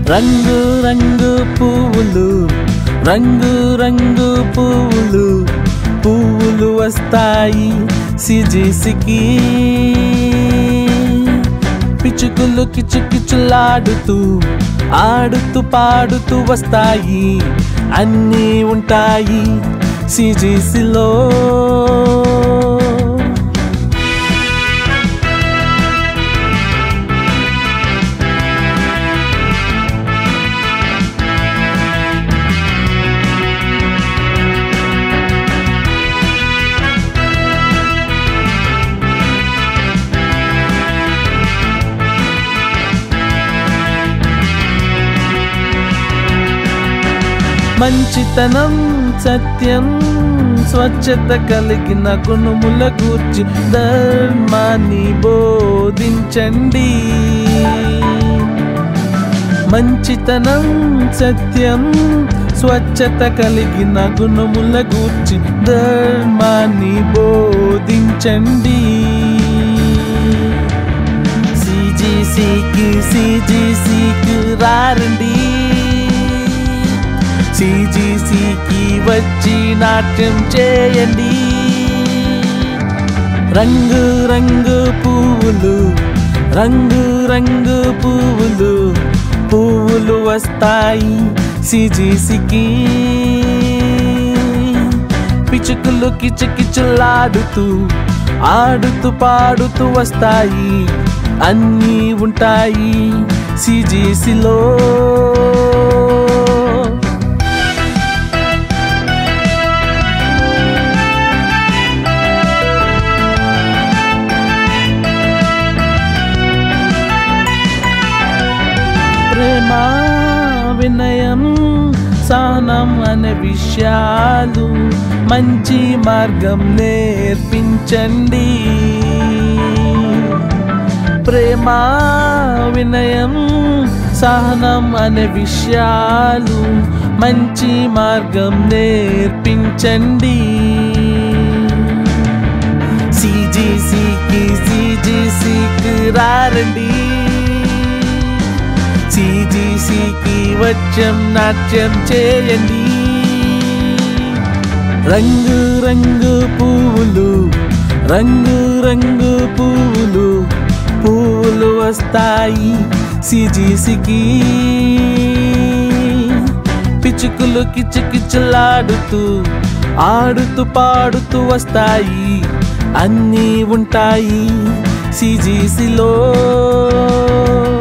రంగు రంగు పువ్వులు రంగు రంగు పువ్వులు పువ్వులు వస్తాయి సిజిసికి పిచుకులు కిచుకిచులాడుతూ ఆడుతూ పాడుతూ వస్తాయి అన్నీ ఉంటాయి సిజిసిలో మంచితనం సత్యం స్వచ్ఛత కలిగిన గుణముల గూర్చి ధర్మాన్ని బోధించండి మంచితనం సత్యం స్వచ్ఛత కలిగిన గుణముల గూర్చి ధర్మాన్ని బోధించండి సిజిసికి సిజిసికి రారండి సిజిసికి వచ్చి నాట్యం చేయండి రంగు రంగు పువ్వులు రంగు రంగు పువ్వులు పువ్వులు వస్తాయి సిజిసికి పిచుకులు కిచకిచులాడుతూ ఆడుతూ పాడుతూ వస్తాయి అన్నీ ఉంటాయి సిజిసిలో ప్రేమ వినయం సహనం అనే విషయాలు మంచి మార్గం నేర్పించండి ప్రేమ వినయం సహనం అనే విషయాలు మంచి మార్గం నేర్పించండి సిజిసికి సిజిసికి రారండి సిజిసికి వచ్చం నాట్యం చేయండి రంగు రంగు పువ్వులు రంగు రంగు పువ్వులు పువ్వులు వస్తాయి సిజిసికి పిచుకులు కిచకిచలాడుతూ ఆడుతూ పాడుతూ వస్తాయి అన్నీ ఉంటాయి సిజిసిలో